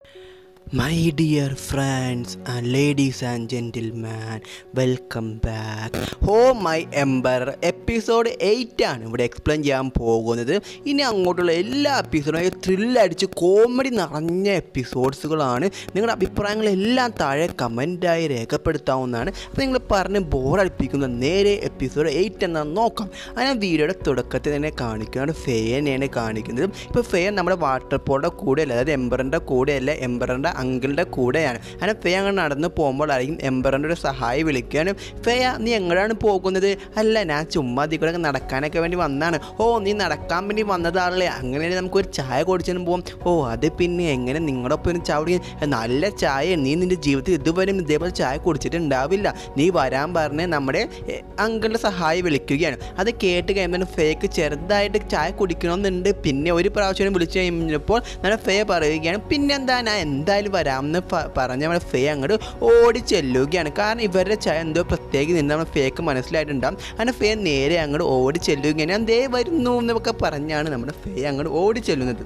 My dear friends and ladies and gentlemen, welcome back. Oh my Emperor episode eight ആണ് ഇവിടെ explain ചെയ്യാൻ പോകുന്നത് ഇനി അങ്ങോട്ടുള്ള എല്ലാ എപ്പിസോഡും ത്രില്ലടിച്ച് കോമഡി നിറഞ്ഞ എപ്പിസോഡ്സുകളാണ് നിങ്ങളുടെ അഭിപ്രായങ്ങളെല്ലാം താഴെ കമൻറ്റായി രേഖപ്പെടുത്താവുന്നതാണ് അപ്പോൾ നിങ്ങൾ പറഞ്ഞ് ബോറടിപ്പിക്കുന്ന നേരെ എപ്പിസോഡ് എയ്റ്റ് എന്നാണ് നോക്കാം അങ്ങനെ വീഡിയോയുടെ തുടക്കത്തിൽ തന്നെ കാണിക്കുകയാണ് ഫെയനെയാണ് കാണിക്കുന്നത് ഇപ്പോൾ ഫെയൻ നമ്മുടെ വാട്ടർ പോളുടെ കൂടെയല്ല അതായത് എംബറിൻ്റെ കൂടെയല്ല എംബറിൻ്റെ അങ്കിളിൻ്റെ കൂടെയാണ് അങ്ങനെ ഫെയ അങ്ങനെ നടന്ന് പോകുമ്പോഴായിരിക്കും എംബറിൻ്റെ ഒരു സഹായി വിളിക്കുകയാണ് ഫെയ നീ എങ്ങോട്ടാണ് പോകുന്നത് അല്ല ഞാൻ ചുമ്മാ അതിൽ കൂടെ നടക്കാനൊക്കെ വേണ്ടി വന്നതാണ് ഓ നീ നടക്കാൻ വേണ്ടി വന്നതാണല്ലേ അങ്ങനെ നമുക്കൊരു ചായ കുടിച്ചിട്ട് പോകും ഓ അത് പിന്നെ എങ്ങനെ നിങ്ങളുടെ ഒപ്പം ഒരു ചായ കുടിക്കാൻ നല്ല ചായ നീ നിൻ്റെ ജീവിതത്തിൽ ഇതുവരെ ഇതേപോലെ ചായ കുടിച്ചിട്ടുണ്ടാവില്ല നീ വരാൻ പറഞ്ഞ് നമ്മുടെ അങ്കിളിൻ്റെ സഹായി വിളിക്കുകയാണ് അത് കേട്ട് കഴിയുമ്പോൾ ഫേക്ക് ചെറുതായിട്ട് ചായ കുടിക്കണമെന്നുണ്ട് പിന്നെ ഒരു പ്രാവശ്യം വിളിച്ചു കഴിഞ്ഞപ്പോൾ നമ്മുടെ ഫേ പറയുകയാണ് പിന്നെന്താ ഞാൻ എന്തായാലും വരാമെന്ന് പ- പറഞ്ഞ് നമ്മുടെ ഫേ അങ്ങോട്ട് ഓടി ചെല്ലുകയാണ് കാരണം ഇവരുടെ ചായ എന്തോ പ്രത്യേകം നിന്ന് നമ്മുടെ ഫേക്ക് മനസ്സിലായിട്ടുണ്ടാകും അങ്ങനെ ഫേ നേരെ അങ്ങോട്ട് ഓടി ചെല്ലുകയാണ് ഞാൻ ദേ വരുന്നു എന്നൊക്കെ പറഞ്ഞാണ് നമ്മുടെ ഫേ അങ്ങോട്ട് ഓടി ചെല്ലുന്നത്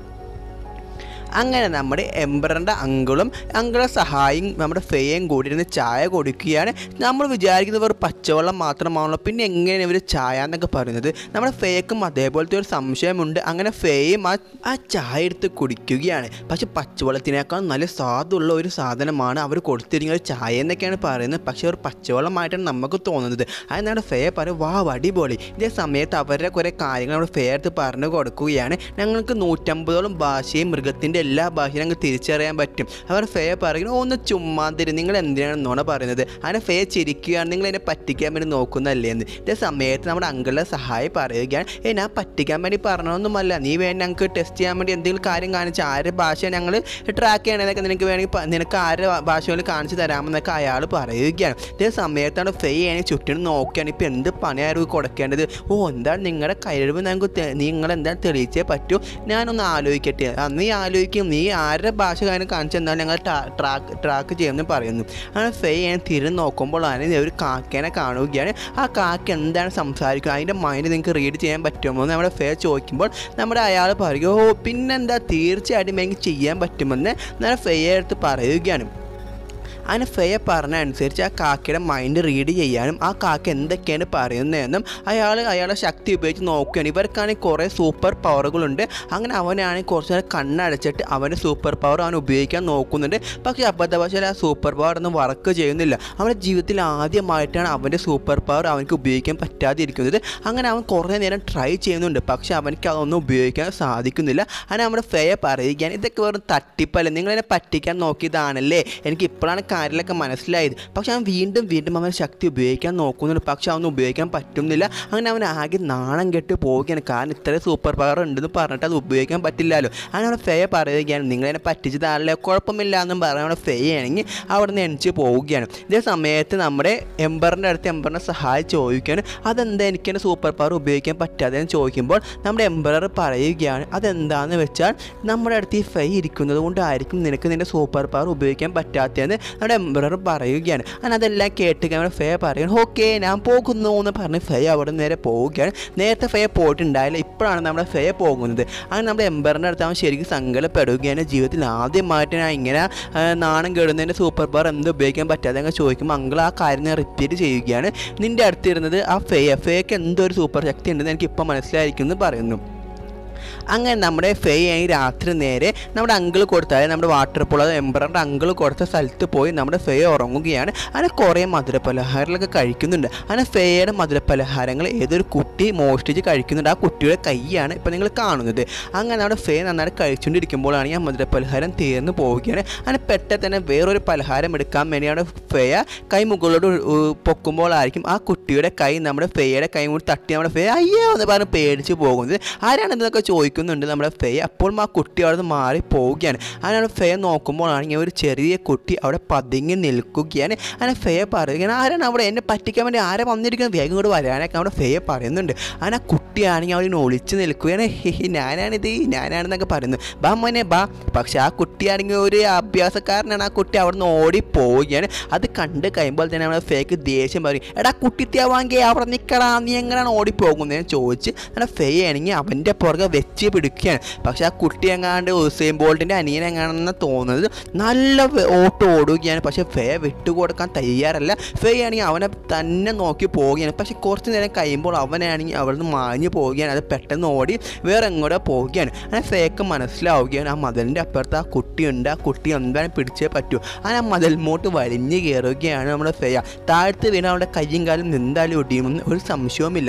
അങ്ങനെ നമ്മുടെ എംബറിൻ്റെ അങ്കിളും അങ്കിളെ സഹായിയും നമ്മുടെ ഫെയും കൂടി ഇരുന്ന് ചായ കൊടുക്കുകയാണ് നമ്മൾ വിചാരിക്കുന്നത് ഒരു പച്ചവെള്ളം മാത്രമാണല്ലോ പിന്നെ എങ്ങനെയാണ് ഇവർ ചായ എന്നൊക്കെ പറയുന്നത് നമ്മുടെ ഫേക്കും അതേപോലത്തെ ഒരു സംശയമുണ്ട് അങ്ങനെ ഫേയും ആ ആ ചായ എടുത്ത് കുടിക്കുകയാണ് പക്ഷെ പച്ചവെള്ളത്തിനേക്കാൾ നല്ല സ്വാദുള്ള ഒരു സാധനമാണ് അവർ കൊടുത്തിരിക്കുന്നത് ചായ എന്നൊക്കെയാണ് പറയുന്നത് പക്ഷേ ഒരു പച്ചവെള്ളമായിട്ടാണ് നമുക്ക് തോന്നുന്നത് അത് നമ്മുടെ ഫേ പറയും വാ അടിപൊളി ഇതേ സമയത്ത് അവരുടെ കുറേ കാര്യങ്ങൾ നമ്മുടെ ഫേ എടുത്ത് പറഞ്ഞു കൊടുക്കുകയാണ് ഞങ്ങൾക്ക് നൂറ്റമ്പതോളം ഭാഷയും മൃഗത്തിൻ്റെ എല്ലാ ഭാഷയും ഞങ്ങൾക്ക് തിരിച്ചറിയാൻ പറ്റും അവർ ഫേ പറയുന്നു "ഓ, ഒന്ന് ചുമ്മാതിരി നിങ്ങൾ എന്തിനാണ് നുണ പറയുന്നത് അങ്ങനെ ഫേ ചിരിക്കുകയാണ് നിങ്ങൾ എന്നെ പറ്റിക്കാൻ വേണ്ടി നോക്കുന്നല്ലേ എന്ന് ഇതേ സമയത്ത് നമ്മുടെ അങ്കിളുടെ സഹായം പറയുകയാണ് ഏ ഞാൻ പറ്റിക്കാൻ വേണ്ടി പറഞ്ഞതൊന്നുമല്ല നീ വേണ്ടി ഞങ്ങൾക്ക് ടെസ്റ്റ് ചെയ്യാൻ വേണ്ടി എന്തെങ്കിലും കാര്യം കാണിച്ച് ആരുടെ ഭാഷ ഞങ്ങൾ ട്രാക്ക് ചെയ്യണമെന്നൊക്കെ നിനക്ക് വേണമെങ്കിൽ പ- നിനക്ക് ആരുടെ ഭാഷകൾ കാണിച്ച് തരാമെന്നൊക്കെ അയാൾ പറയുകയാണ് ഇതേ സമയത്താണ് ഫേ ആണെങ്കിൽ ചുറ്റിനും നോക്കുകയാണ് ഇപ്പോൾ എന്ത് പണിയായിരുന്നു കൊടുക്കേണ്ടത് ഓ എന്താണ് നിങ്ങളുടെ കഴിവ് ഞങ്ങൾക്ക് തെ- നിങ്ങൾ എന്താണ് തെളിയിച്ചേ പറ്റൂ ഞാനൊന്ന് ആലോചിക്കട്ടെ ആ, നീ ആലോചിക്കും നീ ആരുടെ ഭാഷ കാര്യം കാണിച്ചു എന്നാൽ ഞങ്ങൾ ട്രാക്ക് ട്രാക്ക് ചെയ്യുമെന്ന് പറയുന്നു അങ്ങനെ ഫേ ഞാൻ തിരിഞ്ഞ് നോക്കുമ്പോഴാണ് ഇത് ഒരു കാക്കേനെ കാണുകയാണ് ആ കാക്ക എന്താണ് സംസാരിക്കുക അതിൻ്റെ മൈൻഡ് നിങ്ങൾക്ക് റീഡ് ചെയ്യാൻ പറ്റുമോ എന്ന് നമ്മുടെ ഫേ ചോദിക്കുമ്പോൾ നമ്മുടെ അയാൾ പറയും ഓ പിന്നെന്താ തീർച്ചയായിട്ടും എനിക്ക് ചെയ്യാൻ പറ്റുമെന്ന് നമ്മുടെ ഫേയെ അടുത്ത് പറയുകയാണ് അങ്ങനെ ഫെയ പറഞ്ഞ അനുസരിച്ച് ആ കാക്കയുടെ മൈൻഡ് റീഡ് ചെയ്യാനും ആ കാക്ക എന്തൊക്കെയാണ് പറയുന്നതെന്നും അയാൾ അയാളുടെ ശക്തി ഉപയോഗിച്ച് നോക്കുകയാണ് ഇവർക്കാണെങ്കിൽ കുറേ സൂപ്പർ പവറുകളുണ്ട് അങ്ങനെ അവനാണെങ്കിൽ കുറച്ച് നേരം കണ്ണടച്ചിട്ട് അവൻ്റെ സൂപ്പർ പവർ അവൻ ഉപയോഗിക്കാൻ നോക്കുന്നുണ്ട് പക്ഷേ അബദ്ധവശാൽ ആ സൂപ്പർ പവർ ഒന്നും വർക്ക് ചെയ്യുന്നില്ല അവൻ്റെ ജീവിതത്തിൽ ആദ്യമായിട്ടാണ് അവൻ്റെ സൂപ്പർ പവർ അവനക്ക് ഉപയോഗിക്കാൻ പറ്റാതിരിക്കുന്നത് അങ്ങനെ അവൻ കുറേ നേരം ട്രൈ ചെയ്യുന്നുണ്ട് പക്ഷേ അവനക്ക് അതൊന്നും ഉപയോഗിക്കാൻ സാധിക്കുന്നില്ല അങ്ങനെ നമ്മുടെ ഫെയ പറയുകയാണ് ഇതൊക്കെ വെറും തട്ടിപ്പല്ലേ നിങ്ങളെന്നെ പറ്റിക്കാൻ നോക്കിയതാണല്ലേ എനിക്ക് ഇപ്പോഴാണ് കാര്യങ്ങളൊക്കെ മനസ്സിലായത് പക്ഷെ അവൻ വീണ്ടും വീണ്ടും അവൻ ശക്തി ഉപയോഗിക്കാൻ നോക്കുന്നുണ്ട് പക്ഷെ അവന് ഉപയോഗിക്കാൻ പറ്റുന്നില്ല അങ്ങനെ അവൻ ആകെ നാണം കെട്ട് പോവുകയാണ് കാരണം ഇത്ര സൂപ്പർ പവർ ഉണ്ടെന്ന് പറഞ്ഞിട്ട് അത് ഉപയോഗിക്കാൻ പറ്റില്ലല്ലോ അങ്ങനെ അവിടെ ഫെയ പറയുകയാണ് നിങ്ങളെന്നെ പറ്റിച്ചതാണല്ലേ കുഴപ്പമില്ല എന്നും പറഞ്ഞ അവിടെ ഫെയ ആണെങ്കിൽ അവിടെ നിന്ന് എണിച്ച് പോവുകയാണ് ഇതേ സമയത്ത് നമ്മുടെ എംബറിൻ്റെ അടുത്ത് എംബറിനെ സഹായം ചോദിക്കുകയാണ് അതെന്താ എനിക്ക് എൻ്റെ സൂപ്പർ പവർ ഉപയോഗിക്കാൻ പറ്റാതെ എന്ന് ചോദിക്കുമ്പോൾ നമ്മുടെ എംബറർ പറയുകയാണ് അതെന്താണെന്ന് വെച്ചാൽ നമ്മുടെ അടുത്ത് ഈ ഫൈ ഇരിക്കുന്നത് കൊണ്ടായിരിക്കും നിനക്ക് നിൻ്റെ സൂപ്പർ പവർ ഉപയോഗിക്കാൻ പറ്റാത്തതെന്ന് നമ്മുടെ എംബറർ പറയുകയാണ് അങ്ങനെ അതെല്ലാം കേട്ട് നമ്മുടെ ഫേ പറയുകയാണ് ഓക്കെ ഞാൻ പോകുന്നു എന്ന് പറഞ്ഞ് ഫേ അവിടെ നേരെ പോവുകയാണ് നേരത്തെ ഫേ പോയിട്ടുണ്ടായില്ല ഇപ്പോഴാണ് നമ്മുടെ ഫേ പോകുന്നത് അങ്ങനെ നമ്മുടെ എംബറിൻ്റെ അടുത്ത് അവൻ ശരിക്കും സങ്കടപ്പെടുകയാണ് ജീവിതത്തിൽ ആദ്യമായിട്ട് ഞാൻ ഇങ്ങനെ ആ, നാണം കെടുന്നതിൻ്റെ സൂപ്പർ പവർ എന്ത് ഉപയോഗിക്കാൻ പറ്റാതെ അങ്ങ് ചോദിക്കുമ്പോൾ അങ്കിൾ ആ കാര്യം ഞാൻ റിപ്പീറ്റ് ചെയ്യുകയാണ് നിൻ്റെ അടുത്തിരുന്നത് ആ ഫേ ഫേക്ക് എന്തോ ഒരു സൂപ്പർ ശക്തി ഉണ്ടെന്ന് എനിക്ക് ഇപ്പോൾ മനസ്സിലായിരിക്കും എന്ന് പറയുന്നു അങ്ങനെ നമ്മുടെ ഫേ ആയി രാത്രി നേരെ നമ്മുടെ അങ്കിൾ കൊടുത്ത അതായത് നമ്മുടെ വാട്ടർ പോൾ അത് എംബറിൻ്റെ അങ്കിൾ കൊടുത്ത സ്ഥലത്ത് പോയി നമ്മുടെ ഫേ ഉറങ്ങുകയാണ് അങ്ങനെ കുറേ മധുരപലഹാരങ്ങളൊക്കെ കഴിക്കുന്നുണ്ട് അങ്ങനെ ഫേയുടെ മധുരപലഹാരങ്ങൾ ഏതൊരു കുട്ടി മോഷ്ടിച്ച് കഴിക്കുന്നുണ്ട് ആ കുട്ടിയുടെ കൈയാണ് ഇപ്പോൾ നിങ്ങൾ കാണുന്നത് അങ്ങനെ നമ്മുടെ ഫേ നന്നായിട്ട് കഴിച്ചുകൊണ്ടിരിക്കുമ്പോഴാണ് ഈ ആ മധുരപലഹാരം തീർന്നു പോവുകയാണ് അങ്ങനെ പെട്ടെന്ന് തന്നെ വേറൊരു പലഹാരം എടുക്കാൻ വേണ്ടിയാണ് ഫേയ കൈ മുകളിലോട്ട് ഉ- ഉ- പൊക്കുമ്പോഴായിരിക്കും ആ കുട്ടിയുടെ കൈ നമ്മുടെ ഫേയുടെ കൈ കൂടി തട്ടി നമ്മുടെ ഫേ അയ്യോ എന്ന് പറഞ്ഞ് പേടിച്ച് പോകുന്നത് ആരാണ് ഇതൊക്കെ ചോദിക്കുന്നുണ്ട് നമ്മുടെ ഫേ അപ്പോൾ ആ കുട്ടി അവിടെ നിന്ന് മാറി പോവുകയാണ് അങ്ങനെ ഫേ നോക്കുമ്പോഴാണെങ്കിൽ ഒരു ചെറിയ കുട്ടി അവിടെ പതുങ്ങി നിൽക്കുകയാണ് അങ്ങനെ ഫേ പറയുകയാണ് ആരാണ് അവിടെ എന്നെ പറ്റിക്കാൻ വേണ്ടി ആരാ വന്നിരിക്കുന്നത് വേഗം ഇങ്ങോട്ട് വരാനൊക്കെ നമ്മുടെ ഫേ പറയുന്നുണ്ട് അങ്ങനെ ആ കുട്ടിയാണെങ്കിൽ അവിടെ ഒളിച്ച് നിൽക്കുകയാണ് ഹി ഹി, ഞാനാണിത് ഞാനാണെന്നൊക്കെ പറയുന്നു ബാ മോനെ ബാ പക്ഷെ ആ കുട്ടിയാണെങ്കിൽ ഒരു അഭ്യാസക്കാരനാണ് ആ കുട്ടി അവിടെ നിന്ന് ഓടി പോവുകയാണ് അത് കണ്ട് കഴിയുമ്പോൾ തന്നെ നമ്മുടെ ഫേക്ക് ദേഷ്യം പറയും എടാ കുട്ടിത്യാവാങ്കി അവിടെ നിൽക്കടാ നീ എങ്ങനെയാണ് ഓടിപ്പോകുന്നതെന്ന് ചോദിച്ച് നമ്മുടെ ഫേ ആണെങ്കിൽ അവൻ്റെ പുറകെ എച്ച് പിടിക്കുകയാണ് പക്ഷെ ആ കുട്ടി എങ്ങാണ്ട് ഉസൈൻ ബോൾട്ടിൻ്റെ അനിയൻ എങ്ങാണെന്ന് തോന്നുന്നത് നല്ല വെ- ഓട്ടം ഓടുകയാണ് പക്ഷെ ഫേ വിട്ടുകൊടുക്കാൻ തയ്യാറല്ല ഫേ ആണെങ്കിൽ അവനെ തന്നെ നോക്കി പോവുകയാണ് പക്ഷെ കുറച്ച് നേരം കഴിയുമ്പോൾ അവനാണെങ്കിൽ അവിടെ നിന്ന് മാഞ്ഞു പോവുകയാണ് അത് പെട്ടെന്ന് ഓടി വേറെ എങ്ങോട്ടോ പോവുകയാണ് അങ്ങനെ ഫേക്ക് മനസ്സിലാവുകയാണ് ആ മതിലിൻ്റെ അപ്പുറത്ത് ആ കുട്ടിയുണ്ട് ആ കുട്ടി എന്തായാലും പിടിച്ചേ പറ്റൂ അങ്ങനെ ആ മതിൽമോട്ട് വലിഞ്ഞു കയറുകയാണ് നമ്മുടെ ഫേയ താഴത്ത് വീണ് അവരുടെ കയ്യും കാലും എന്തായാലും ഒടിയുമെന്ന് ഒരു സംശയവുമില്ല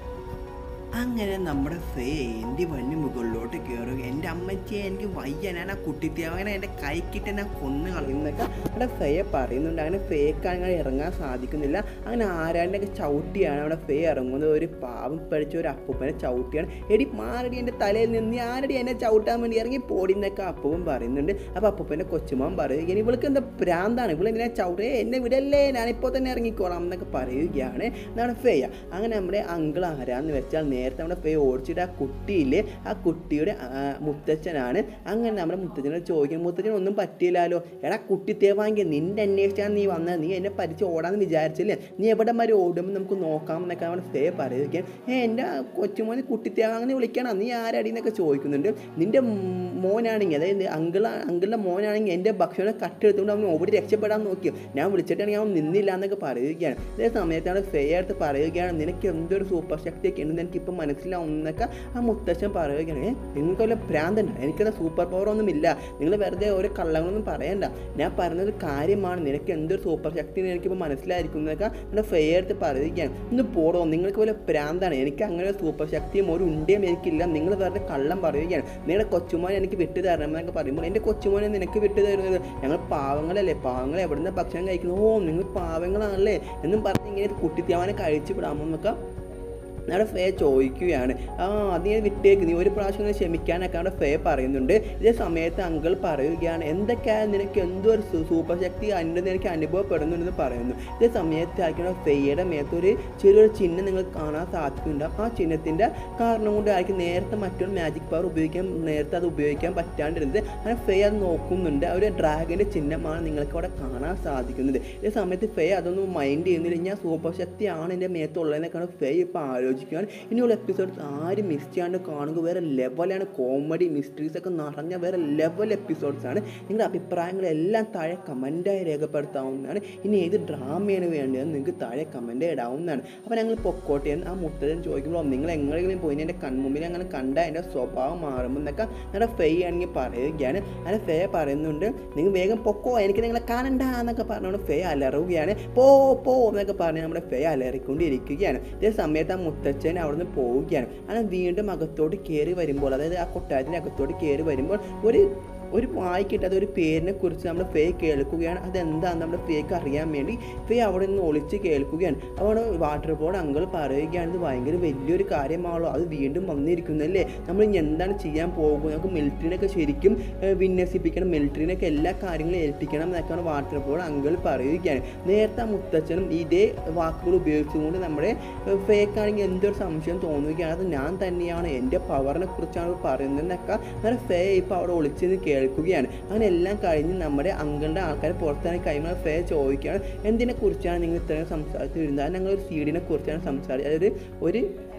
അങ്ങനെ നമ്മുടെ ഫേ എൻ്റെ വണ്ടി മുകളിലോട്ട് കയറുക എൻ്റെ അമ്മച്ചിയെ എനിക്ക് വയ്യ ഞാൻ ആ കുട്ടിത്യാവനെ എൻ്റെ കൈക്കിട്ട് ഞാൻ കൊന്നു കളയുന്നൊക്കെ അവിടെ ഫേയെ പറയുന്നുണ്ട് അങ്ങനെ ഫേക്ക് അങ്ങനെ ഇറങ്ങാൻ സാധിക്കുന്നില്ല അങ്ങനെ ആരാണ്ടൊക്കെ ചവിട്ടിയാണ് അവിടെ ഫേ ഇറങ്ങുന്നത് ഒരു പാവം പഠിച്ച ഒരു അപ്പൂപ്പനെ ചവിട്ടിയാണ് എടി മാറടി എൻ്റെ തലയിൽ നിന്ന് ആരടി എന്നെ ചവിട്ടാൻ വേണ്ടി ഇറങ്ങി പോടിന്നൊക്കെ അപ്പൂപ്പൻ പറയുന്നുണ്ട് അപ്പോൾ അപ്പൂപ്പൻ്റെ കൊച്ചുമാൻ പറയുക ഇനി ഇവൾക്ക് എന്താ ഭ്രാന്താണ് ഇവൾ എന്തിനാ ചവിട്ടേ എന്നെ വിടല്ലേ ഞാനിപ്പോൾ തന്നെ ഇറങ്ങിക്കോളാം എന്നൊക്കെ പറയുകയാണ് നമ്മുടെ ഫേയ അങ്ങനെ നമ്മുടെ അങ്കിൾ ആരാന്ന് വെച്ചാൽ നേരത്തെ നമ്മുടെ ഫേ ഓടിച്ചിട്ട് ആ കുട്ടിയില്ലേ ആ കുട്ടിയുടെ ആ, മുത്തച്ഛനാണ് അങ്ങനെ നമ്മുടെ മുത്തച്ഛനോട് ചോദിക്കും മുത്തച്ഛൻ ഒന്നും പറ്റിയില്ലല്ലോ എടാ കുട്ടി തേവാങ്കിൽ നിന്റെ അന്വേഷിച്ചാണ് നീ വന്നത് നീ എന്നെ പരിച്ച് ഓടാന്ന് വിചാരിച്ചില്ലേ നീ എവിടെ വരെ ഓടുമ്പോൾ നമുക്ക് നോക്കാം എന്നൊക്കെ നമ്മുടെ ഫേ പറയുകയും ഏ എൻ്റെ കൊച്ചുമോനെ കുട്ടി തേവാങ്ങനെ വിളിക്കണം നീ ആരടി എന്നൊക്കെ ചോദിക്കുന്നുണ്ട് നിന്റെ മോനാണെങ്കിൽ അതായത് അങ്കിൾ അങ്കിളിൻ്റെ മോനാണെങ്കിൽ എൻ്റെ ഭക്ഷണം കട്ടെടുത്തുകൊണ്ട് അവൻ ഓടി രക്ഷപ്പെടാൻ നോക്കി ഞാൻ വിളിച്ചിട്ടാണെങ്കിൽ അവൻ നിന്നില്ല എന്നൊക്കെ പറയുകയാണ് ഇതേ സമയത്താണ് ഫേ അടുത്ത് പറയുകയാണ് നിനക്ക് എന്തൊരു സൂപ്പർ ശക്തിയൊക്കെ ഉണ്ടെന്ന് എനിക്കിപ്പോൾ മനസ്സിലാവുന്നൊക്കെ ആ മുത്തച്ഛൻ പറയുകയാണ് ഏ നിങ്ങൾക്ക് വല്ല ഭ്രാന്തണ്ട എനിക്കത് സൂപ്പർ പവർ ഒന്നും ഇല്ല നിങ്ങൾ വെറുതെ ഓരോ കള്ളങ്ങളൊന്നും പറയണ്ട ഞാൻ പറഞ്ഞത് കാര്യമാണ് നിനക്ക് എന്തൊരു സൂപ്പർ ശക്തി എന്ന് എനിക്കിപ്പോൾ മനസ്സിലായിരിക്കുന്നതൊക്കെ നമ്മുടെ ഫേ അടുത്ത് പറയുകയാണ് ഇന്ന് പോടോ നിങ്ങൾക്ക് വല്ല ഭ്രാന്താണ് എനിക്ക് അങ്ങനെ ഒരു സൂപ്പർ ശക്തിയും ഒരു ഉണ്ടയും എനിക്കില്ല നിങ്ങൾ വെറുതെ കള്ളം പറയുകയാണ് നിങ്ങളുടെ കൊച്ചുമോനെ എനിക്ക് വിട്ടു തരണം എന്നൊക്കെ പറയുമ്പോൾ എൻ്റെ കൊച്ചുമോനെ നിനക്ക് വിട്ടു തരുന്നത് ഞങ്ങൾ പാവങ്ങളല്ലേ പാവങ്ങൾ എവിടുന്ന ഭക്ഷണം കഴിക്കുന്നത് ഓ നിങ്ങൾ പാവങ്ങളാണല്ലേ എന്നും പറഞ്ഞ് ഇങ്ങനെ കുട്ടിത്യാവനെ കഴിച്ചു വിടാമോ എന്നൊക്കെ നമ്മുടെ ഫേ ചോദിക്കുകയാണ് ആ അത് ഞാൻ വിട്ടേക്ക് നീ ഒരു പ്രാവശ്യം ഒന്ന് ക്ഷമിക്കാനൊക്കെ അവിടെ ഫേ പറയുന്നുണ്ട് ഇതേ സമയത്ത് അങ്കിൾ പറയുകയാണ് എന്തൊക്കെയാണ് നിനക്ക് എന്തോ ഒരു സു- സൂപ്പർ ശക്തി ഉണ്ടെന്ന് എനിക്ക് അനുഭവപ്പെടുന്നുണ്ടെന്ന് പറയുന്നു ഇതേ സമയത്തായിരിക്കണം ഫേയുടെ മേത്തൊരു ചെറിയൊരു ചിഹ്നം നിങ്ങൾക്ക് കാണാൻ സാധിക്കുന്നുണ്ട് ആ ചിഹ്നത്തിൻ്റെ കാരണം കൊണ്ടായിരിക്കും നേരത്തെ മറ്റൊരു മാജിക് പവർ ഉപയോഗിക്കാൻ നേരത്തെ അത് ഉപയോഗിക്കാൻ പറ്റാണ്ടിരുന്നത് അങ്ങനെ ഫേ അത് നോക്കുന്നുണ്ട് ആ ഒരു ഡ്രാഗൻ്റെ ചിഹ്നമാണ് നിങ്ങൾക്ക് അവിടെ കാണാൻ സാധിക്കുന്നത് ഇതേ സമയത്ത് ഫേ അതൊന്നും മൈൻഡ് ചെയ്യുന്നില്ല ഞാൻ സൂപ്പർ ശക്തിയാണ് എൻ്റെ മേത്തുള്ളതെന്നൊക്കെയാണ് ഫേ ഇപ്പോൾ ആലോചിക്കുകയാണ് ഇനിയുള്ള എപ്പിസോഡ്സ് ആരും മിസ് ചെയ്യാണ്ട് കാണുക വേറെ ലെവലാണ് കോമഡി മിസ്റ്ററീസ് ഒക്കെ നിറഞ്ഞ വേറെ ലെവൽ എപ്പിസോഡ്സ് ആണ് നിങ്ങളുടെ അഭിപ്രായങ്ങളെല്ലാം താഴെ കമൻറ്റായി രേഖപ്പെടുത്താവുന്നതാണ് ഇനി ഏത് ഡ്രാമയാണ് വേണ്ടതെന്ന് നിങ്ങൾക്ക് താഴെ കമൻറ്റ് ഇടാവുന്നതാണ് അപ്പോൾ ഞങ്ങൾ പൊക്കോട്ടെ എന്ന് ആ മുത്തച്ഛൻ ചോദിക്കുമ്പോൾ നിങ്ങൾ എങ്ങനെയെങ്കിലും പോയി എൻ്റെ കൺമുമ്പിൽ അങ്ങനെ കണ്ട എൻ്റെ സ്വഭാവം മാറുമ്പോൾ എന്നൊക്കെ ഞങ്ങളുടെ ഫേ ആണെങ്കിൽ പറയുകയാണ് അങ്ങനെ ഫേ പറയുന്നുണ്ട് നിങ്ങൾ വേഗം പൊക്കോ എനിക്ക് നിങ്ങളെ കാണണ്ട എന്നൊക്കെ പറഞ്ഞുകൊണ്ട് ഫേ അലറുകയാണ് പോ പോ എന്നൊക്കെ പറഞ്ഞ് നമ്മുടെ ഫേ അലറിക്കൊണ്ടിരിക്കുകയാണ് ഇതേ സമയത്ത് ആ മുത്തച്ഛൻ അവിടുന്ന് പോവുകയാണ് അങ്ങനെ വീണ്ടും അകത്തോട്ട് കയറി വരുമ്പോൾ അതായത് ആ കൊട്ടാരത്തിൻ്റെ അകത്തോട്ട് കയറി വരുമ്പോൾ ഒരു ഒരു വായിക്കിട്ട് അതൊരു പേരിനെ കുറിച്ച് നമ്മൾ ഫേ കേൾക്കുകയാണ് അതെന്താണെന്ന് നമ്മുടെ ഫേക്ക് അറിയാൻ വേണ്ടി ഫേ അവിടെ നിന്ന് ഒളിച്ച് കേൾക്കുകയാണ് അവിടെ വാട്ടർ ബോർഡ് അങ്കിൾ പറയുകയാണ് ഇത് ഭയങ്കര വലിയൊരു കാര്യമാണല്ലോ അത് വീണ്ടും വന്നിരിക്കുന്നല്ലേ നമ്മൾ ഇനി എന്താണ് ചെയ്യാൻ പോകുന്നത് നമുക്ക് മിലിറ്ററിനൊക്കെ ശരിക്കും ഏഹ്, വിന്യസിപ്പിക്കണം മിലിറ്ററിനൊക്കെ എല്ലാ കാര്യങ്ങളും ഏൽപ്പിക്കണം എന്നൊക്കെയാണ് വാട്ടർ ബോർഡ് അങ്കിൾ പറയുകയാണ് നേരത്തെ ആ മുത്തച്ഛനും ഇതേ വാക്കുകൾ ഉപയോഗിച്ചുകൊണ്ട് നമ്മുടെ ഫേക്ക് ആണെങ്കിൽ എന്തൊരു സംശയം തോന്നുകയാണ് അത് ഞാൻ തന്നെയാണ് എൻ്റെ പവറിനെ കുറിച്ചാണ് പറയുന്നതെന്നൊക്കെ അങ്ങനെ ഫേ ഇപ്പോൾ അവിടെ ഒളിച്ചെന്ന് കേൾക്കുകയാണ് അങ്ങനെ എല്ലാം കഴിഞ്ഞ് നമ്മുടെ അങ്കിളുടെ ആൾക്കാർ പുറത്തിറങ്ങി കഴിയുമ്പോൾ ഫേ ചോദിക്കുകയാണ് എന്തിനെ കുറിച്ചാണ് നിങ്ങൾ ഇത്രയും സംസാരിച്ചു വരുന്നത് ഞങ്ങൾ ഒരു സീഡിനെ കുറിച്ചാണ് സംസാരിച്ചത് അതായത് ഒരു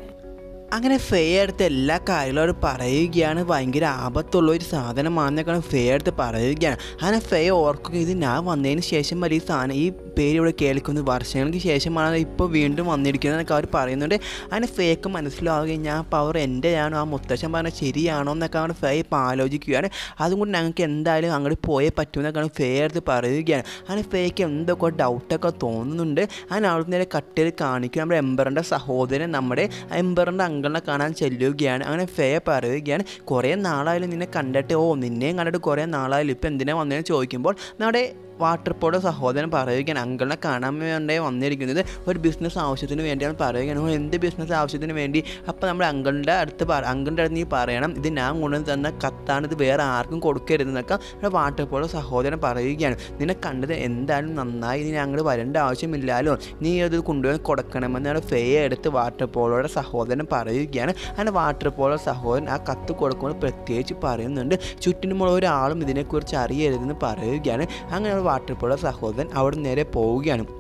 അങ്ങനെ ഫേ എടുത്ത് എല്ലാ കാര്യങ്ങളും അവർ പറയുകയാണ് ഭയങ്കര ആപത്തുള്ള ഒരു സാധനമാണെന്നൊക്കെയാണ് ഫേ എടുത്ത് പറയുകയാണ് അങ്ങനെ ഫേ ഓർക്കുക ഇത് ഞാൻ വന്നതിന് ശേഷം വരെ ഈ സാധനം ഈ പേര് ഇവിടെ കേൾക്കുന്നത് വർഷങ്ങൾക്ക് ശേഷമാണ് ഇപ്പോൾ വീണ്ടും വന്നിരിക്കുന്നതെന്നൊക്കെ അവർ പറയുന്നുണ്ട് അങ്ങനെ ഫേക്ക് മനസ്സിലാവുകയും ഞാൻ പവർ എൻ്റെയാണോ ആ മുത്തശ്ശൻ പറഞ്ഞ ശരിയാണോ എന്നൊക്കെ അവർ ഫേ ഇപ്പോൾ ആലോചിക്കുകയാണ് അതുകൊണ്ട് ഞങ്ങൾക്ക് എന്തായാലും അങ്ങോട്ട് പോയേ പറ്റുമെന്നൊക്കെയാണ് ഫേ എടുത്ത് പറയുകയാണ് അങ്ങനെ ഫേക്ക് എന്തൊക്കെ ഡൗട്ടൊക്കെ തോന്നുന്നുണ്ട് അങ്ങനെ അവിടെ നേരെ കട്ടിൽ കാണിക്കുക നമ്മുടെ എംബറിൻ്റെ സഹോദരൻ നമ്മുടെ എംബറിൻ്റെ അങ്കിളിനെ കാണാൻ ചെല്ലുകയാണ് അങ്ങനെ ഫേ പറയുകയാണ് കുറേ നാളായാലും നിന്നെ കണ്ടിട്ട് ഓ നിന്നെയും കണ്ടിട്ട് കുറേ നാളായാലും ഇപ്പം എന്തിനാ വന്നതെന്ന് ചോദിക്കുമ്പോൾ നമ്മുടെ വാട്ടർ പോയുടെ സഹോദരൻ പറയുകയാണ് അങ്കിളിനെ കാണാൻ വേണ്ടി വന്നിരിക്കുന്നത് ഒരു ബിസിനസ് ആവശ്യത്തിന് വേണ്ടിയാണ് പറയുകയാണ് "ഓ, എന്ത് ബിസിനസ് ആവശ്യത്തിന് വേണ്ടി അപ്പോൾ നമ്മുടെ അങ്കിളിൻ്റെ അടുത്ത് പറ അങ്കിളിൻ്റെ അടുത്ത് നീ പറയണം ഇത് ഞാൻ കൊണ്ടുവന്ന് തന്ന കത്താണ് ഇത് വേറെ ആർക്കും കൊടുക്കരുതെന്നൊക്കെ നമ്മുടെ വാട്ടർ പോയുടെ സഹോദരൻ പറയുകയാണ് നിന്നെ കണ്ടത് എന്തായാലും നന്നായി ഇനി ഞങ്ങൾ വരേണ്ട ആവശ്യമില്ലല്ലോ നീ അത് കൊണ്ടുപോയി കൊടുക്കണമെന്നാണ് ഫേ എടുത്ത് വാട്ടർ പോളോയുടെ സഹോദരൻ പറയുകയാണ് അങ്ങനെ വാട്ടർ പോളോ സഹോദരൻ ആ കത്ത് കൊടുക്കുമ്പോൾ പ്രത്യേകിച്ച് പറയുന്നുണ്ട് ചുറ്റിനുമുള്ള ഒരാളും ഇതിനെക്കുറിച്ച് അറിയരുതെന്ന് പറയുകയാണ് അങ്ങനെ വാട്ടർ പോളോ സഹോദരൻ അവിടെ നേരെ പോവുകയാണ്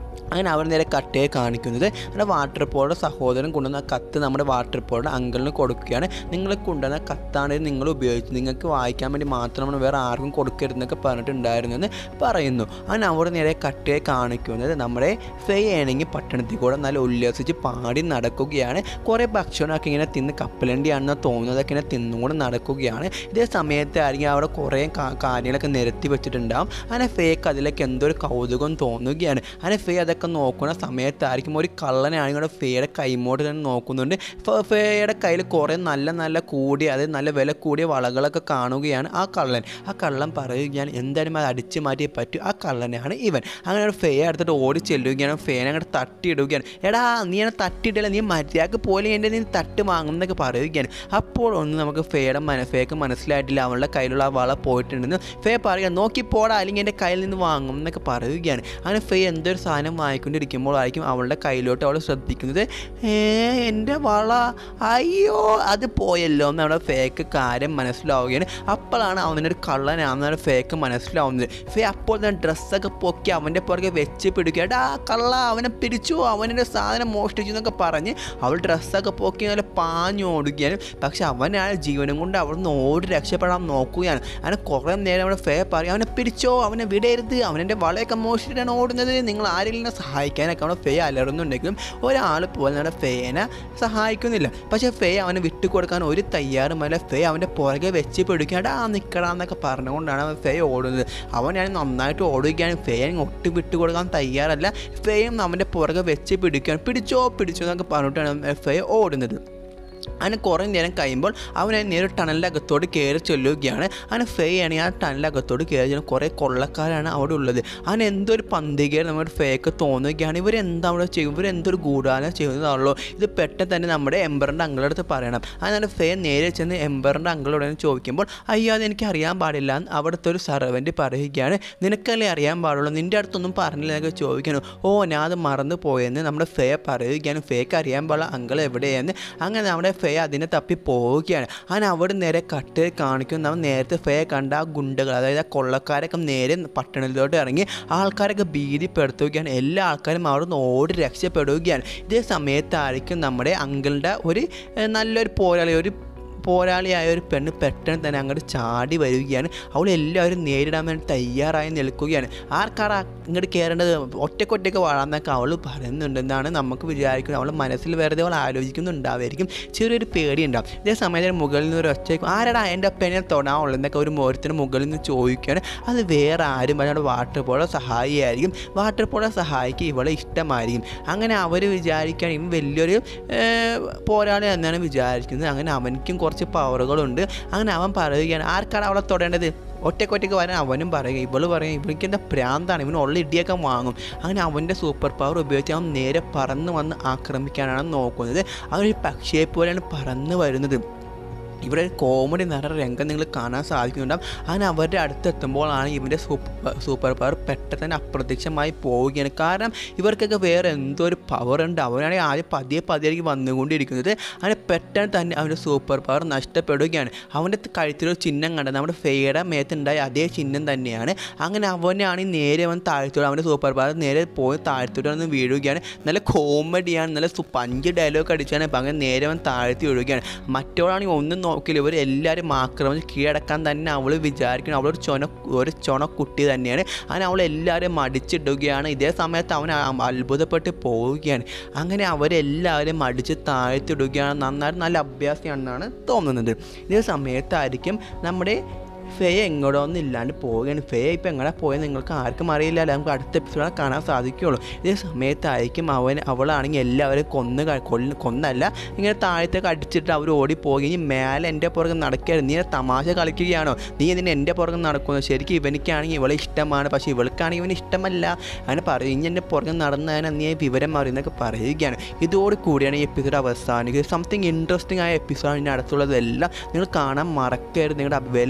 അങ്ങനെ അവർ നേരെ കട്ടയെ കാണിക്കുന്നത് അങ്ങനെ വാട്ടർ പോളുടെ സഹോദരൻ കൊണ്ടുവന്ന ആ കത്ത് നമ്മുടെ വാട്ടർ പോളുടെ അങ്കിളിന് കൊടുക്കുകയാണ് നിങ്ങൾ കൊണ്ടുവന്ന കത്താണ് ഇത് നിങ്ങൾ ഉപയോഗിച്ചത് നിങ്ങൾക്ക് വായിക്കാൻ വേണ്ടി മാത്രമാണ് വേറെ ആർക്കും കൊടുക്കരുതെന്നൊക്കെ പറഞ്ഞിട്ടുണ്ടായിരുന്നു എന്ന് പറയുന്നു അങ്ങനെ അവർ നേരെ കട്ടയെ കാണിക്കുന്നത് നമ്മുടെ ഫെയാണെങ്കിൽ പട്ടണത്തിൽ കൂടെ നല്ല ഉല്ലസിച്ച് പാടി നടക്കുകയാണ് കുറേ ഭക്ഷണമൊക്കെ ഇങ്ങനെ തിന്ന് കപ്പലണ്ടിയാണെന്ന് തോന്നുന്നതൊക്കെ ഇങ്ങനെ തിന്നുകൊണ്ട് നടക്കുകയാണ് ഇതേ സമയത്തായിരിക്കും അവിടെ കുറേ കാ- കാര്യങ്ങളൊക്കെ നിരത്തി വെച്ചിട്ടുണ്ടാവും അങ്ങനെ ഫേക്ക് അതിലേക്ക് എന്തോ ഒരു കൗതുകം തോന്നുകയാണ് അങ്ങനെ ഫേ അതൊക്കെ നോക്കുന്ന സമയത്തായിരിക്കും ഒരു കള്ളനാണെങ്കിൽ ഫേയുടെ കൈമോട്ട് തന്നെ നോക്കുന്നുണ്ട് ഫ- ഫേയുടെ കയ്യിൽ കുറേ നല്ല നല്ല കൂടിയ അതായത് നല്ല വില കൂടിയ വളകളൊക്കെ കാണുകയാണ് ആ കള്ളൻ ആ കള്ളൻ പറയുകയാണ് എന്തായാലും അത് അടിച്ചു മാറ്റിയേ പറ്റൂ ആ കള്ളനാണ് ഇവൻ അങ്ങനെ ഒരു ഫേ എടുത്തിട്ട് ഓടി ചെല്ലുകയാണ് ഫേനെ അങ്ങോട്ട് തട്ടിയിടുകയാണ് എടാ നീ എന്നെ തട്ടിയിട്ടില്ല നീ മര്യാദക്ക് പോലെ എൻ്റെ നീ തട്ട് വാങ്ങും എന്നൊക്കെ പറയുകയാണ് അപ്പോൾ ഒന്ന് നമുക്ക് ഫേയുടെ മന ഫേക്ക് മനസ്സിലായിട്ടില്ല അവളുടെ കയ്യിലുള്ള ആ വള പോയിട്ടുണ്ടെന്ന് ഫേ പറയുക നോക്കി പോടാ അല്ലെങ്കിൽ എൻ്റെ കയ്യിൽ നിന്ന് വാങ്ങും എന്നൊക്കെ പറയുകയാണ് അങ്ങനെ ഫേ എന്തൊരു സാധനം വാങ്ങിക്കൊണ്ടിരിക്കുമ്പോഴായിരിക്കും അവളുടെ കയ്യിലോട്ട് അവൾ ശ്രദ്ധിക്കുന്നത് ഏ എൻ്റെ വള അയ്യോ അത് പോയല്ലോ എന്ന് അവിടെ ഫേക്ക് കാര്യം മനസ്സിലാവുകയാണ് അപ്പോഴാണ് അവനൊരു കള്ളനാണെന്ന് ഫേക്ക് മനസ്സിലാവുന്നത് ഫേ അപ്പോൾ തന്നെ ഡ്രസ്സൊക്കെ പൊക്കി അവൻ്റെ പുറകെ വെച്ച് പിടിക്കുക എടാ കള്ള അവനെ പിടിച്ചു അവൻ്റെ സാധനം മോഷ്ടിച്ചു എന്നൊക്കെ പറഞ്ഞ് അവൾ ഡ്രസ്സൊക്കെ പൊക്കി നല്ല പാഞ്ഞോടുകയാണ് പക്ഷെ അവനാണ് ജീവനും കൊണ്ട് അവിടുന്ന് ഓടി രക്ഷപ്പെടാൻ നോക്കുകയാണ് അങ്ങനെ കുറേ നേരം അവിടെ ഫേ പറയും അവനെ പിടിച്ചോ അവനെ വിടരുത് അവനെൻ്റെ വളയൊക്കെ മോഷ്ടിച്ചിട്ടാണ് ഓടുന്നത് നിങ്ങൾ ആരെങ്കിലും എന്നെ സഹായിക്കാനൊക്കെ അവിടെ ഫേ അലറുന്നുണ്ടെങ്കിലും ഒരാൾ പോലും നമ്മുടെ ഫേനെ സഹായിക്കുന്നില്ല പക്ഷേ ഫേ അവനെ വിട്ടുകൊടുക്കാൻ ഒരു തയ്യാറുമല്ല ഫേ അവൻ്റെ പുറകെ വെച്ച് പിടിക്കാടാ നിൽക്കടാന്നൊക്കെ പറഞ്ഞുകൊണ്ടാണ് അവൻ ഫേ ഓടുന്നത് അവനാണ് നന്നായിട്ട് ഓടുകയാണ് ഫേ ഒട്ട് വിട്ടുകൊടുക്കാൻ തയ്യാറല്ല ഫേയും അവൻ്റെ പുറകെ വെച്ച് പിടിക്കുകയാണ് പിടിച്ചോ പിടിച്ചോ എന്നൊക്കെ പറഞ്ഞിട്ടാണ് ഫേ ഓടുന്നത് അങ്ങനെ കുറേ നേരം കഴിയുമ്പോൾ അവൻ നേരെ ടണലിൻ്റെ അകത്തോട് കയറി ചെല്ലുകയാണ് അങ്ങനെ ഫേ ആണെങ്കിൽ ആ ടണലിൻ്റെ അകത്തോട് കയറി ചെല്ലും കുറേ കൊള്ളക്കാരാണ് അവിടെ ഉള്ളത് അങ്ങനെ എന്തൊരു പന്തികയാണ് നമ്മുടെ ഫേക്ക് തോന്നുകയാണ് ഇവരെന്താ അവിടെ ചെയ്യും ഇവരെന്തൊരു ഗൂഢാലോചന ചെയ്യുന്നതാണല്ലോ ഇത് പെട്ടെന്ന് തന്നെ നമ്മുടെ എംബറിൻ്റെ അങ്കിളുടെ അടുത്ത് പറയണം അങ്ങനെ ഫേ നേരെ ചെന്ന് എംബറിൻ്റെ അങ്കിളോട് ചോദിക്കുമ്പോൾ അയ്യോ അത് എനിക്ക് അറിയാൻ പാടില്ല എന്ന് അവിടുത്തെ ഒരു സർവൻറ്റ് പറയുകയാണ് നിനക്കല്ലേ അറിയാൻ പാടുള്ളൂ നിൻ്റെ അടുത്തൊന്നും പറഞ്ഞില്ല എന്നൊക്കെ ചോദിക്കണം ഓ ഞാൻ അത് മറന്നു പോയെന്ന് നമ്മുടെ ഫേ പറയുകയാണ് ഫേക്ക് അറിയാൻ പാടില്ല അങ്കിൾ എവിടെയെന്ന് അങ്ങനെ നമ്മുടെ ഫേ അതിനെ തപ്പി പോവുകയാണ് അങ്ങനെ അവിടെ നേരെ കട്ട് കാണിക്കും നമ്മൾ നേരത്തെ ഫേ കണ്ട ആ ഗുണ്ടകൾ അതായത് ആ കൊള്ളക്കാരൊക്കെ നേരെ പട്ടണത്തിലോട്ട് ഇറങ്ങി ആൾക്കാരൊക്കെ ഭീതിപ്പെടുത്തുകയാണ് എല്ലാ ആൾക്കാരും അവിടെ നിന്ന് ഓടി രക്ഷപ്പെടുകയാണ് ഇതേ സമയത്തായിരിക്കും നമ്മുടെ അങ്കിളിൻ്റെ ഒരു ഏഹ്, നല്ലൊരു പോരാളി ഒരു പോരാളിയായ ഒരു പെണ്ണ് പെട്ടെന്ന് തന്നെ അങ്ങോട്ട് ചാടി വരികയാണ് അവൾ എല്ലാവരും നേരിടാൻ വേണ്ടി തയ്യാറായി നിൽക്കുകയാണ് ആർക്കാടാ ഇങ്ങോട്ട് കയറേണ്ടത് ഒറ്റക്കൊറ്റയ്ക്ക് വാഴാന്നൊക്കെ അവൾ പറയുന്നുണ്ടെന്നാണ് നമുക്ക് വിചാരിക്കുന്നത് അവൾ മനസ്സിൽ വെറുതെ അവൾ ആലോചിക്കുന്നുണ്ടാവായിരിക്കും ചെറിയൊരു പേടിയുണ്ടാവും ഇതേ സമയത്ത് മുകളിൽ നിന്ന് ഒരു ഒച്ച ആരടാ എൻ്റെ പെണ്ണെ തൊടാവുള്ളതെന്നൊക്കെ ഒരു മോരത്തിന് മുകളിൽ നിന്ന് ചോദിക്കുകയാണ് അത് വേറെ ആരും അല്ലാണ്ട് വാട്ടർ പോളോ സഹായിയായിരിക്കും വാട്ടർ പോളോ സഹായിക്ക് ഇവളെ ഇഷ്ടമായിരിക്കും അങ്ങനെ അവർ വിചാരിക്കുകയാണ് ഇവൻ വലിയൊരു ഏർ, പോരാളി എന്നാണ് വിചാരിക്കുന്നത് അങ്ങനെ അവനിക്കും കുറച്ച് പവറുകളുണ്ട് അങ്ങനെ അവൻ പറയുകയാണ് ആർക്കാണ് അവളെ തൊടേണ്ടത് ഒറ്റക്കൊറ്റയ്ക്ക് വരാൻ അവനും പറയുക ഇവള് പറയും ഇവൾക്ക് എന്താ പ്രാന്താണ് ഇവന് ഉള്ള ഇടിയൊക്കെ വാങ്ങും അങ്ങനെ അവൻ്റെ സൂപ്പർ പവർ ഉപയോഗിച്ച് അവൻ നേരെ പറന്ന് വന്ന് ആക്രമിക്കാനാണ് നോക്കുന്നത് അവനൊരു പക്ഷിയെ പോലെയാണ് പറന്ന് വരുന്നത് ഇവിടെ ഒരു കോമഡി നിറ രംഗം നിങ്ങൾ കാണാൻ സാധിക്കുന്നുണ്ടാവും അങ്ങനെ അവരുടെ അടുത്തെത്തുമ്പോഴാണ് ഇവൻ്റെ സൂപ്പർ സൂപ്പർ പവർ പെട്ടെന്ന് തന്നെ അപ്രത്യക്ഷമായി പോവുകയാണ് കാരണം ഇവർക്കൊക്കെ വേറെ എന്തോ ഒരു പവർ ഉണ്ട് അവനാണെങ്കിൽ ആദ്യം പതിയെ പതിയേക്ക് വന്നുകൊണ്ടിരിക്കുന്നത് അങ്ങനെ പെട്ടെന്ന് തന്നെ അവൻ്റെ സൂപ്പർ പവർ നഷ്ടപ്പെടുകയാണ് അവൻ്റെ കഴുത്തിലൊരു ചിഹ്നം കണ്ടത് നമ്മുടെ ഫെയുടെ മേത്തുണ്ടായ അതേ ചിഹ്നം തന്നെയാണ് അങ്ങനെ അവനാണെങ്കിൽ നേരെ അവൻ താഴ്ത്തോട് അവൻ്റെ സൂപ്പർ പവർ നേരെ പോയി താഴ്ത്തോട്ട് വന്ന് വീഴുകയാണ് നല്ല കോമഡിയാണ് നല്ല സു- പഞ്ച് ഡയലോഗ് അടിച്ചാണ് അപ്പം അങ്ങനെ നേരെ അവൻ താഴ്ത്തി വീഴുകയാണ് മറ്റോളാണെങ്കിൽ ഒന്നും നോക്കില്ല ഇവർ എല്ലാവരും ആക്രമിച്ച് കീഴടക്കാൻ തന്നെ അവൾ വിചാരിക്കണം അവളൊരു ചൊന ഒരു ചൊണ കുട്ടി തന്നെയാണ് അങ്ങനെ അവൾ എല്ലാവരും മടിച്ചിടുകയാണ് ഇതേ സമയത്ത് അവൻ ആ- അത്ഭുതപ്പെട്ട് പോവുകയാണ് അങ്ങനെ അവരെല്ലാവരും മടിച്ച് താഴ്ത്തിടുകയാണ് നന്നായിട്ട് നല്ല അഭ്യാസമാണെന്നാണ് തോന്നുന്നത് ഇതേ സമയത്തായിരിക്കും നമ്മുടെ ഫേ എങ്ങോട്ടൊന്നും ഇല്ലാണ്ട് പോവുകയാണ് ഫേ ഇപ്പം എങ്ങനെ പോയത് നിങ്ങൾക്ക് ആർക്കും അറിയില്ലല്ലോ നമുക്ക് അടുത്ത എപ്പിസോഡിൽ കാണാൻ സാധിക്കുകയുള്ളൂ ഇതേ സമയത്തായിരിക്കും അവൻ അവളാണെങ്കിൽ എല്ലാവരും കൊന്ന് ക- കൊല്ല കൊന്നല്ല ഇങ്ങനെ താഴത്തേക്ക് അടിച്ചിട്ട് അവർ ഓടിപ്പോയി ഇനി മേലെ എൻ്റെ പുറകെ നടക്കരുത് നീ തമാശ കളിക്കുകയാണോ നീ ഇതിന് എൻ്റെ പുറകെ നടക്കുന്നു ശരിക്കും ഇവനിക്കാണെങ്കിൽ ഇവളെ ഇഷ്ടമാണ് പക്ഷേ ഇവൾക്കാണെങ്കിൽ ഇവന് ഇഷ്ടമല്ല അങ്ങനെ പറയും ഇനി എൻ്റെ പുറകെ നടന്നതിന് നീ വിവരം അറിയുന്നൊക്കെ പറയുകയാണ് ഇതോട് കൂടിയാണ് ഈ എപ്പിസോഡ് അവസാനിക്കുന്നത് സംതിങ് ഇൻട്രസ്റ്റിംഗ് ആയ എപ്പിസോഡ് ഇതിൻ്റെ അടുത്തുള്ളതെല്ലാം നിങ്ങൾ കാണാൻ മറക്കരുത് നിങ്ങളുടെ അഭി- വിലയേറെ അഭിപ്രായം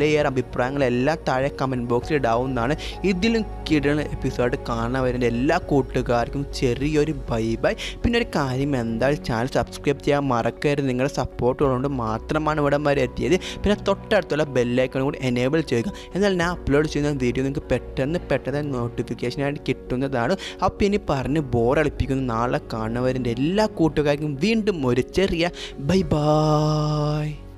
അഭിപ്രായങ്ങളെല്ലാം താഴെ കമൻറ്റ് ബോക്സിൽ ഇടാവുന്നതാണ് ഇതിലും കിടന്ന എപ്പിസോഡ് കാണാൻ വരുന്ന എല്ലാ കൂട്ടുകാർക്കും ചെറിയൊരു ബൈ ബൈ പിന്നെ ഒരു കാര്യം എന്താ ചാനൽ സബ്സ്ക്രൈബ് ചെയ്യാൻ മറക്കരുത് നിങ്ങളുടെ സപ്പോർട്ട് ഉള്ളതുകൊണ്ട് മാത്രമാണ് ഇവിടം വരെ എത്തിയത് പിന്നെ തൊട്ടടുത്തുള്ള ബെല്ലൈക്കൺ കൂടി എനേബിൾ ചെയ്യുക എന്നാൽ ഞാൻ അപ്ലോഡ് ചെയ്യുന്ന വീഡിയോ നിങ്ങൾക്ക് പെട്ടെന്ന് പെട്ടെന്ന് നോട്ടിഫിക്കേഷനായിട്ട് കിട്ടുന്നതാണ് അപ്പോൾ ഇനി പറഞ്ഞ് ബോറടിപ്പിക്കുന്ന നാളെ കാണുന്നവരിൻ്റെ എല്ലാ കൂട്ടുകാർക്കും വീണ്ടും ഒരു ചെറിയ ബൈ ബൈ